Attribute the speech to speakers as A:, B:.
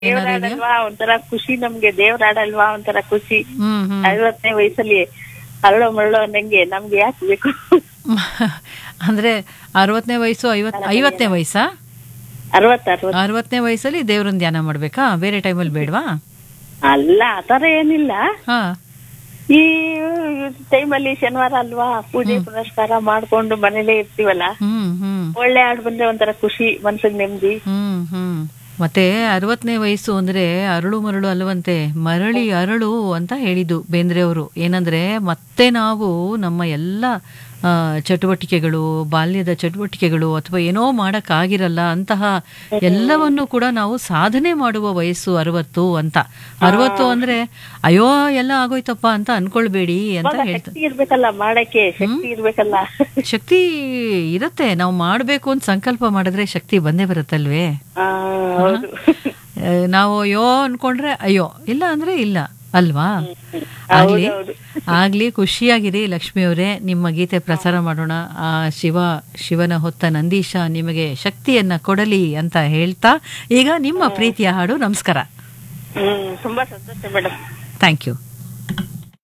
A: ಏನಾದ್ರು ಇದೆಯಾ
B: ದೇವ್ರಾಡಲ್ವಾ ಒಂಥರ ಖುಷಿ ನಮ್ಗೆ ದೇವ್ರಾಡಲ್ವಾ ಒಂಥರ ಖುಷಿ
A: ಹ್ಮ್ ಹ್ಮ್
B: ಐವತ್ತನೇ ವಯಸ್ಸಲ್ಲಿ ಅರಳೋ ಮರಳೋ ಅನ್ನಂಗೆ ನಮ್ಗೆ ಯಾಕೆ ಬೇಕು
A: ಅಂದ್ರೆ ಅರವತ್ತನೇ ವಯಸ್ಸು ಐವತ್ ಐವತ್ತನೇ ವಯಸ್ಸಾ
B: ಅರವತ್ತ ಅರವತ್
A: ಅರವತ್ತನೇ ವಯಸ್ಸಲ್ಲಿ ದೇವ್ರನ್ನ ಧ್ಯಾನ ಮಾಡ್ಬೇಕಾ ಬೇರೆ ಟೈಮಲ್ಲಿ ಬೇಡವಾ
B: ಅಲ್ಲ ಆತರ ಏನಿಲ್ಲ
A: ಹಾ
B: ಈ ಟೈಮಲ್ಲಿ ಶನಿವಾರ ಅಲ್ವಾ ಪೂಜೆ ಪುನಸ್ಕಾರ ಮಾಡ್ಕೊಂಡು ಮನೇಲೇ ಇರ್ತೀವಲ್ಲ
A: ಹ್ಮ್ ಹ್ಮ್
B: ಒಳ್ಳೆ ಹಾಡ್ ಬಂದ್ರೆ ಒಂಥರ ಖುಷಿ ಮನ್ಸಿಗೆ ನೆಮ್ಮದಿ
A: ಹ್ಮ್ ಹ್ಮ್ ಮತ್ತೆ ಅರವತ್ತನೇ ವಯಸ್ಸು ಅಂದ್ರೆ ಅರಳು ಮರಳು ಅಲ್ವಂತೆ ಮರಳಿ ಅರಳು ಅಂತ ಹೇಳಿದ್ದು ಬೇಂದ್ರೆಯವರು ಏನಂದ್ರೆ ಮತ್ತೆ ನಾವು ನಮ್ಮ ಎಲ್ಲ ಆ, ಚಟುವಟಿಕೆಗಳು ಬಾಲ್ಯದ ಚಟುವಟಿಕೆಗಳು ಅಥವಾ ಏನೋ ಮಾಡಕ್ಕಾಗಿರಲ್ಲ ಅಂತಹ ಎಲ್ಲವನ್ನು ಕೂಡ ನಾವು ಸಾಧನೆ ಮಾಡುವ ವಯಸ್ಸು ಅರವತ್ತು ಅಂತ ಅರವತ್ತು ಅಂದ್ರೆ ಅಯ್ಯೋ ಎಲ್ಲ ಆಗೋಯ್ತಪ್ಪ ಅಂತ ಅನ್ಕೊಳ್ಬೇಡಿ ಅಂತ ಹೇಳ್ತಾರೆ
B: ಶಕ್ತಿ ಇರ್ಬೇಕಲ್ಲ ಮಾಡಕ್ಕೆ ಶಕ್ತಿ ಇರ್ಬೇಕಲ್ಲ
A: ಶಕ್ತಿ ಇರುತ್ತೆ ನಾವು ಮಾಡ್ಬೇಕು ಅಂತ ಸಂಕಲ್ಪ ಮಾಡಿದ್ರೆ ಶಕ್ತಿ ಬಂದೇ ಬರುತ್ತಲ್ವೇ
B: ಆ, ಹೌದು
A: ಆ, ನಾವು ಅಯ್ಯೋ ಅನ್ಕೊಂಡ್ರೆ ಅಯ್ಯೋ ಇಲ್ಲ ಅಂದ್ರೆ ಇಲ್ಲ ಅಲ್ವಾ ಆಗ್ಲಿ
B: ಹೌದು.
A: ಆಗ್ಲಿ ಖುಷಿಯಾಗಿರಿ ಲಕ್ಷ್ಮಿ ಅವರೇ ನಿಮ್ಮ ಗೀತೆ ಪ್ರಸಾರ ಮಾಡೋಣ ಆ ಶಿವ ಶಿವನ ಹೊತ್ತ ನಂದೀಶ ನಿಮಗೆ ಶಕ್ತಿಯನ್ನ ಕೊಡಲಿ ಅಂತ ಹೇಳ್ತಾ ಈಗ ನಿಮ್ಮ ಪ್ರೀತಿಯ ಹಾಡು ನಮಸ್ಕಾರ
B: ಹ್ಮ್ ತುಂಬಾ ಸಂತೋಷ ಮೇಡಮ್
A: ಥ್ಯಾಂಕ್ ಯು